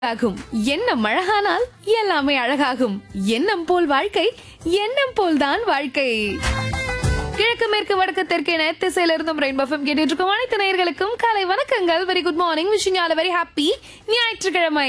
ஆகும் எண்ணம் அழகானால் எல்லாமே அழகாகும் எண்ணம் போல் வாழ்க்கை எண்ணம் போல்தான் வாழ்க்கை கிழக்கு மேற்கு வடக்கு தெற்கு என திசையில இருந்தும் ரெயின்போ ஃபம் கேட்டுட்டு இருக்கும் அனைத்து நேயர்களுக்கும் காலை வணக்கங்கள் very good morning wishing all very happy ஞாயிற்றுக்கிழமை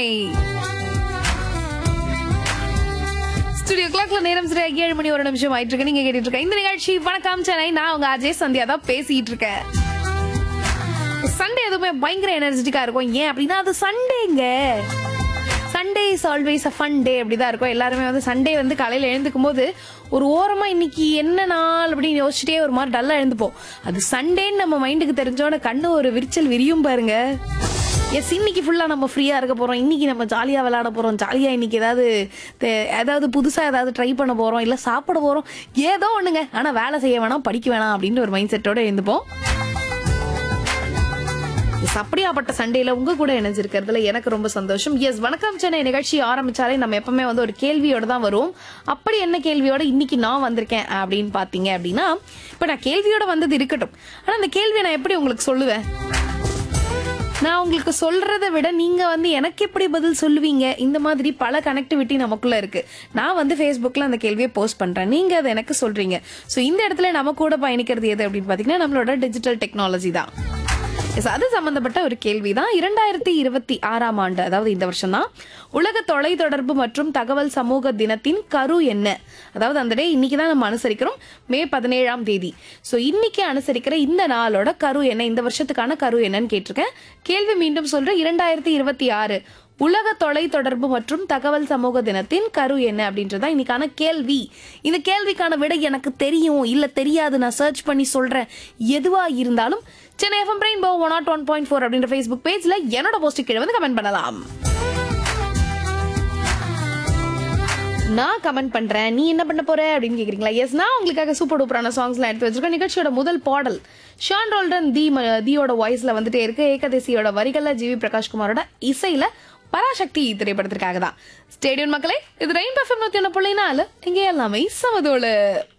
ஸ்டுடியோ கிளாக்ல நேரம் சரியா ஏழு மணி ஒரு நிமிஷம் ஆயிட்டு இருக்கு நீங்க கேட்டுட்டு இருக்க இந்த நிகழ்ச்சி வணக்கம் சென்னை நான் உங்க அஜய் சந்தியா தான் பேசிட்டு இருக்கேன் சண்டே எதுவுமே பயங்கர எனர்ஜெட்டிக்கா இருக்கும் ஏன் அப்படின்னா அது சண்டேங்க Sunday is always a fun day அப்படிதான் இருக்கும் எல்லாருமே வந்து சண்டே வந்து காலையில எழுந்துக்கும் போது ஒரு ஓரமா இன்னைக்கு என்ன நாள் அப்படின்னு யோசிச்சுட்டே ஒரு மாதிரி டல்லா எழுந்துப்போம் அது சண்டேன்னு நம்ம மைண்டுக்கு தெரிஞ்சோட கண்ணு ஒரு விரிச்சல் விரியும் பாருங்க எஸ் இன்னைக்கு ஃபுல்லா நம்ம ஃப்ரீயா இருக்க போறோம் இன்னைக்கு நம்ம ஜாலியா விளையாட போறோம் ஜாலியா இன்னைக்கு ஏதாவது தே- ஏதாவது புதுசா ஏதாவது ட்ரை பண்ண போறோம் இல்ல சாப்பிட போறோம் ஏதோ ஒண்ணுங்க ஆனா வேலை செய்ய வேணாம் படிக்க வேணாம் அப்படின்ற ஒரு மைண்ட் செட்டோட எழுந்துப்போம் எஸ் அப்படியாப்பட்ட சண்டேல உங்க கூட இணைஞ்சிருக்கிறதுல எனக்கு ரொம்ப சந்தோஷம் எஸ் வணக்கம் சென்னை நிகழ்ச்சி ஆரம்பிச்சாலே நம்ம எப்பவுமே வந்து ஒரு கேள்வியோட தான் வரும் அப்படி என்ன கேள்வியோட இன்னைக்கு நான் வந்திருக்கேன் அப்படின்னு பாத்தீங்க அப்படின்னா இப்ப நான் கேள்வியோட வந்தது இருக்கட்டும் ஆனா அந்த கேள்வியை நான் எப்படி உங்களுக்கு சொல்லுவேன் நான் உங்களுக்கு சொல்றதை விட நீங்க வந்து எனக்கு எப்படி பதில் சொல்லுவீங்க இந்த மாதிரி பல கனெக்டிவிட்டி நமக்குள்ள இருக்கு நான் வந்து ஃபேஸ்புக்ல அந்த கேள்வியை போஸ்ட் பண்றேன் நீங்க அதை எனக்கு சொல்றீங்க சோ இந்த இடத்துல நம்ம கூட பயணிக்கிறது எது அப்படின்னு பாத்தீங்கன்னா நம்மளோட டிஜிட்டல் டெக்னாலஜி தான் Yes, அது சம்பந்தப்பட்ட ஒரு கேள்விதான் இரண்டாயிரத்தி இருபத்தி ஆறாம் ஆண்டு அதாவது இந்த வருஷம் தான் உலக தொலைத்தொடர்பு மற்றும் தகவல் சமூக தினத்தின் கரு என்ன அதாவது அந்த டே இன்னைக்கு தான் நம்ம அனுசரிக்கிறோம் மே பதினேழாம் தேதி சோ இன்னைக்கு அனுசரிக்கிற இந்த நாளோட கரு என்ன இந்த வருஷத்துக்கான கரு என்னன்னு கேட்டிருக்கேன் கேள்வி மீண்டும் சொல்றேன் இரண்டாயிரத்தி இருபத்தி ஆறு உலக தொலைத்தொடர்பு மற்றும் தகவல் சமூக தினத்தின் கரு என்ன அப்படின்றதா இன்னைக்கான கேள்வி இந்த கேள்விக்கான விடை எனக்கு தெரியும் இல்ல தெரியாது நான் சர்ச் பண்ணி சொல்றேன் எதுவா இருந்தாலும் Chennai FM Rainbow one nought one point four அப்படின்ற ஃபேஸ்புக் பேஜ்ல என்னோட போஸ்ட் கீழே வந்து கமெண்ட் பண்ணலாம் நான் கமெண்ட் பண்றேன் நீ என்ன பண்ண போற அப்படின்னு கேக்குறீங்களா எஸ் நான் உங்களுக்காக சூப்பர் டூப்பரான சாங்ஸ்லாம் எடுத்து வச்சிருக்கேன் நிகழ்ச்சியோட முதல் பாடல் ஷான் ரோல்டன் தி ம- தியோட வாய்ஸ்ல வந்துட்டே இருக்கு ஏகதேசியோட வரிகள்ல ஜிவி பிரகாஷ்குமாரோட இசையில பராசக்தி திரைப்படத்திற்காக தான் ஸ்டேடியம் மக்களே இது ரெயின் பஃபம் நூத்தி ஒன்று புள்ளி நாலு இங்கே எல்லாமே சமதோளு